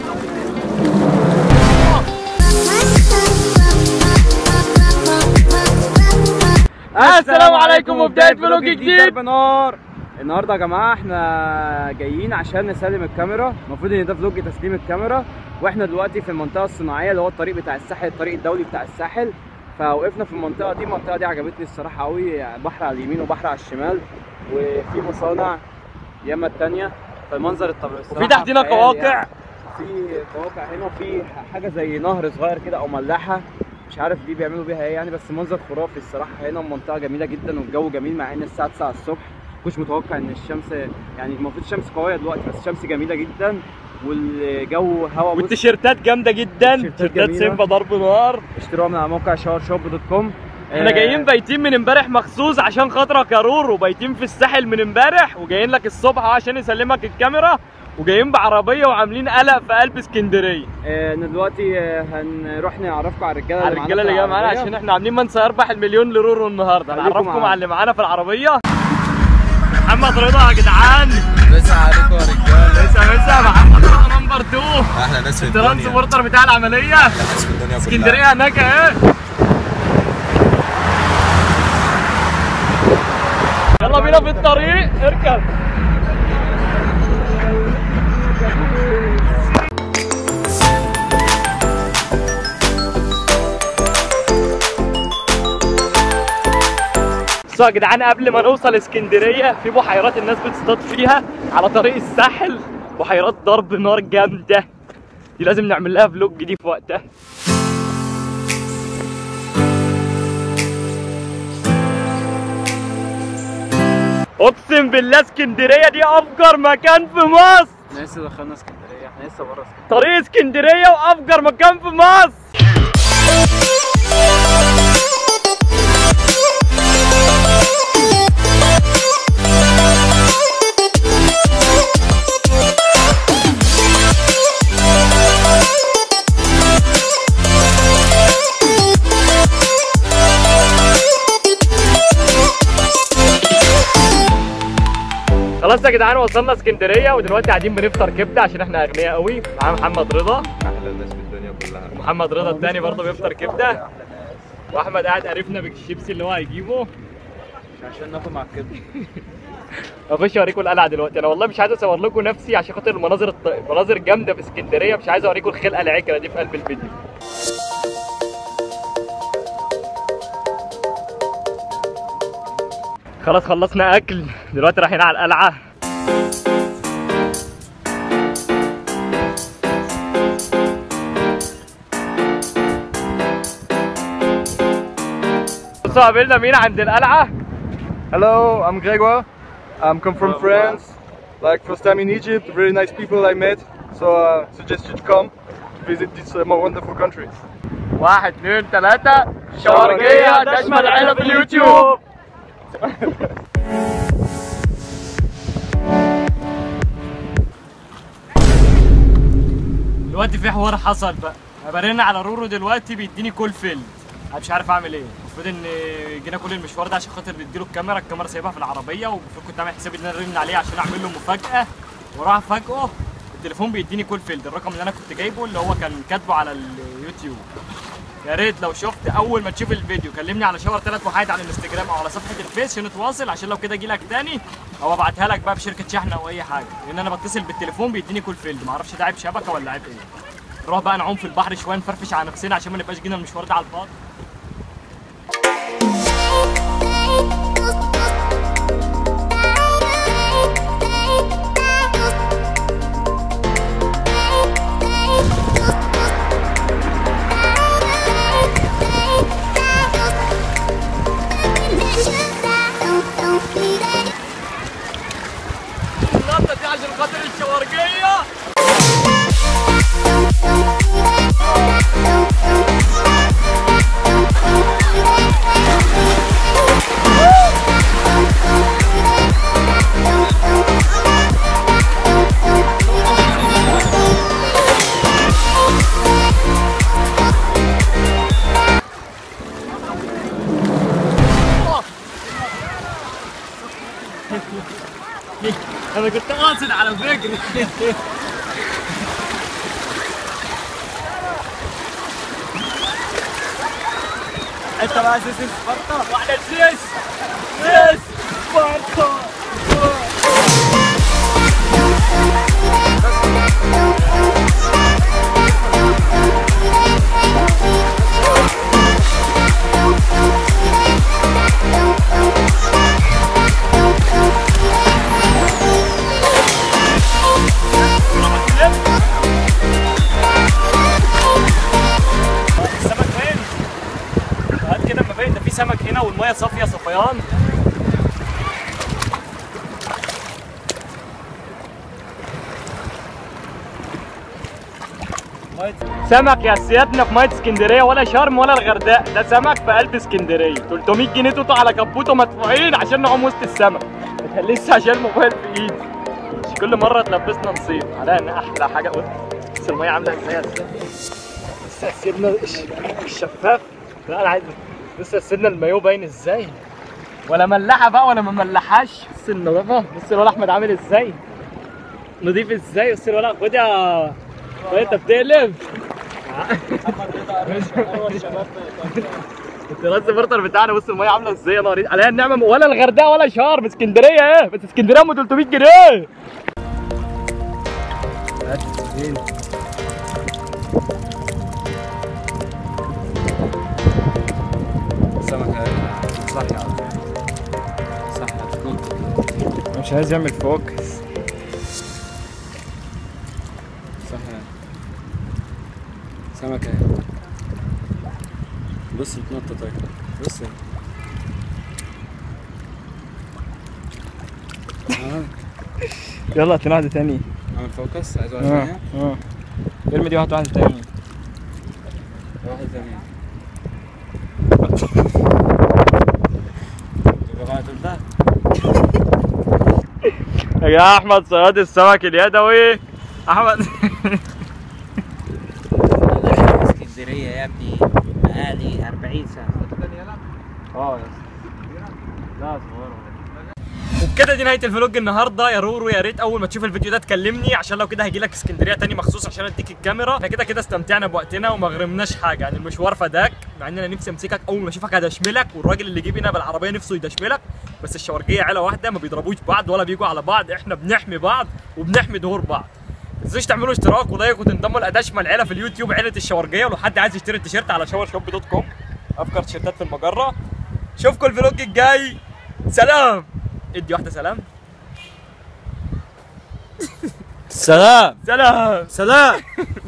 السلام عليكم وبداية فلوج جديد. ضرب نار النهارده يا جماعه احنا جايين عشان نسلم الكاميرا المفروض ان ده فلوج تسليم الكاميرا واحنا دلوقتي في المنطقه الصناعيه اللي هو الطريق بتاع الساحل الطريق الدولي بتاع الساحل فوقفنا في المنطقه دي المنطقه دي عجبتني الصراحه قوي بحر على اليمين وبحر على الشمال وفي مصانع ياما التانية فالمنظر الطبيعي وفي تحتنا خيالي قواقع. يعني. في قواقع هنا وفي حاجه زي نهر صغير كده او ملاحه مش عارف دي بيعملوا بيها ايه يعني بس منظر خرافي الصراحه هنا المنطقه جميله جدا والجو جميل مع ان الساعه 9 الصبح كنتش متوقع ان الشمس يعني المفروض الشمس قويه دلوقتي بس الشمس جميله جدا والجو هوا بص والتيشيرتات جامده جدا تيشيرتات تيشيرتات جميلة. سيمبا ضرب نار اشتروها من على موقع شاور شوب دوت كوم احنا جايين بايتين من امبارح مخصوص عشان خاطرك يا رورو بايتين في الساحل من امبارح وجايين لك الصبح عشان يسلمك الكاميرا وجايين بعربيه وعاملين قلق في قلب اسكندريه آه، انا دلوقتي آه، هنروح نعرفكم على الرجاله على الرجاله اللي جايه معانا عشان احنا عاملين من سيربح المليون لرورو النهارده خليكم هنعرفكم معانا. على اللي معانا في العربيه محمد رضا يا جدعان مسا عليكم يا رجاله لسه لسه محمد رضا نمبر 2 احلى ناس في الترانسبورتر بتاع العمليه احلى ناس في الدنيا كلها اسكندريه هناك اهي يلا بينا في الطريق اركب بصوا يا جدعان قبل ما نوصل اسكندريه في بحيرات الناس بتصطاد فيها على طريق الساحل بحيرات ضرب نار جامده دي لازم نعمل لها فلوج دي في وقتها اقسم بالله اسكندريه دي افجر مكان في مصر احنا لسه دخلنا اسكندريه احنا لسه بره اسكندريه طريق اسكندريه وافجر مكان في مصر خلاص يا جدعان وصلنا اسكندريه ودلوقتي قاعدين بنفطر كبده عشان احنا اغنياء قوي معانا محمد رضا احلى ناس في الدنيا كلها محمد رضا التاني برضه بيفطر كبده واحمد قاعد قرفنا بالشيبسي اللي هو هيجيبه عشان ناكل مع الكبده اخش اوريكم القلعه دلوقتي انا والله مش عايز اصور لكم نفسي عشان خاطر المناظر الط... المناظر جامده في اسكندريه مش عايز اوريكم الخلقه العكره دي في قلب الفيديو خلاص خلصنا اكل دلوقتي رايحين على القلعه بصوا قابلنا مين عند القلعه Hello, I'm Grégoire. I'm come from France. Like first time in Egypt, very nice people I met. So uh, suggest you to come to visit this uh, more wonderful country. واحد اثنين ثلاثة شرقية تشمل عيلة في اليوتيوب دلوقتي في حوار حصل بقى انا برن على رورو دلوقتي بيديني كول فيلد انا مش عارف اعمل ايه المفروض ان جينا كل المشوار ده عشان خاطر نديله الكاميرا الكاميرا سايبها في العربيه والمفروض كنت عامل حسابي ان انا ارن عليه عشان اعمل له مفاجاه وراح افاجئه التليفون بيديني كول فيلد الرقم اللي انا كنت جايبه اللي هو كان كاتبه على اليوتيوب يا ريت لو شفت اول ما تشوف الفيديو كلمني على شاور ثلاث وحيد على الانستجرام او على صفحه الفيس عشان نتواصل عشان لو كده اجي لك تاني او ابعتها لك بقى بشركه شحن او اي حاجه لان انا بتصل بالتليفون بيديني كول فيلد معرفش ده عيب شبكه ولا عيب ايه نروح بقى نعوم في البحر شويه نفرفش على نفسنا عشان ما نبقاش جينا المشوار ده على الفاضي النقطه دي عشان خاطر الشوارجيه انا كنت قاصد على فكره انت بقى سيسي سبارتا واحدة سيس سيس سبارتا السمك فين؟ هات كده ما باين ده في سمك هنا والميه صافيه صفيان سمك يا سيادنا في ميه اسكندريه ولا شرم ولا الغردقه ده سمك في قلب اسكندريه 300 جنيه توتو على كبوته مدفوعين عشان نعوم وسط السمك لسه عشان الموبايل في ايدي مش كل مره تلبسنا نصيب على ان احلى حاجه قلت بس الميه عامله ازاي يا سيادنا لسه سيبنا الش- الشفاف لا انا عايز لسه سيبنا المايو باين ازاي ولا ملحه بقى ولا ما ملحاش بص النظافه بص الولد احمد عامل ازاي نضيف ازاي بص الولد خد يا خد انت بتقلب الراس برتر بتاعنا بص الميه عامله ازاي يا نهار عليها النعمه ولا الغردقه ولا شرم اسكندريه ايه بس اسكندريه ام 300 جنيه السمك صح يا عم صح هتكون مش عايز يعمل فوكس صح يا سمكة اهي بص بتنطط اهي بص اهي. آه، يلا هات لنا واحده تاني عامل فوكس عايز واحدة اه ثانية اه ارمي دي واحده واحده تاني واحدة ثانية تبقى بقى تقول ده يا احمد صياد السمك اليدوي احمد اسكندريه يا ابني بقالي 40 سنه اه يا لا صغيره وبكده دي نهايه الفلوج النهارده يا رورو يا ريت اول ما تشوف الفيديو ده تكلمني عشان لو كده هجي لك اسكندريه تاني مخصوص عشان اديك الكاميرا احنا كده كده استمتعنا بوقتنا وما غرمناش حاجه يعني المشوار فداك مع ان انا نفسي امسكك اول ما اشوفك هدشملك والراجل اللي جه بينا بالعربيه نفسه يدشملك بس الشوارجيه عيله واحده ما بيضربوش بعض ولا بيجوا على بعض احنا بنحمي بعض وبنحمي ظهور بعض ما تنسوش تعملوا اشتراك ولايك وتنضموا لاداشما العيله في اليوتيوب عيله الشوارجيه ولو حد عايز يشتري التيشيرت على شاور شوب دوت كوم افكار تيشيرتات في المجره اشوفكم الفلوج الجاي سلام ادي واحده سلام سلام سلام سلام